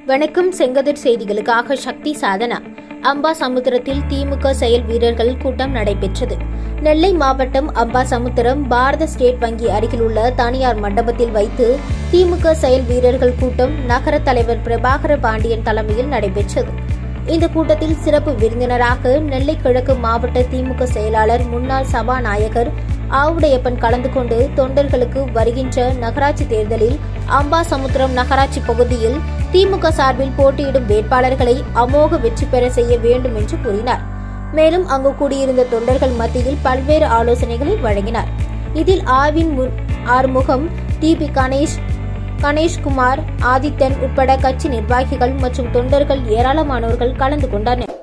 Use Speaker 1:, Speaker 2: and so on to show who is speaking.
Speaker 1: வணக்கம் செங்கதிர் செய்திகளுக்காக சக்தி சாதனா அம்பாசமுத்திரத்தில் திமுக செயல் வீரர்கள் கூட்டம் நடைபெற்றது நெல்லை மாவட்டம் அம்பாசமுத்திரம் பாரத ஸ்டேட் வங்கி அருகில் உள்ள தனியார் மண்டபத்தில் வைத்து திமுக செயல் வீரர்கள் கூட்டம் நகர தலைவர் பிரபாகர பாண்டியன் தலைமையில் நடைபெற்றது இந்த கூட்டத்தில் சிறப்பு விருந்தினராக நெல்லை கிழக்கு மாவட்ட திமுக செயலாளர் முன்னாள் சபாநாயகர் ஆவுடையப்பன் கலந்து கொண்டு தொண்டர்களுக்கு வருகின்ற நகராட்சி தேர்தலில் அம்பாசமுத்திரம் நகராட்சி பகுதியில் திமுக சார்பில் போட்டியிடும் வேட்பாளர்களை அமோக வெற்றி பெற செய்ய வேண்டும் என்று கூறினார் மேலும் அங்கு கூடியிருந்த தொண்டர்கள் மத்தியில் பல்வேறு ஆலோசனைகளை வழங்கினார் இதில் ஆவின் மு- ஆறுமுகம் டி பி கணேஷ் கணேஷ்குமார் ஆதித்தன் உட்பட கட்சி நிர்வாகிகள் மற்றும் தொண்டர்கள் ஏராளமானோர்கள் கலந்து கொண்டனர்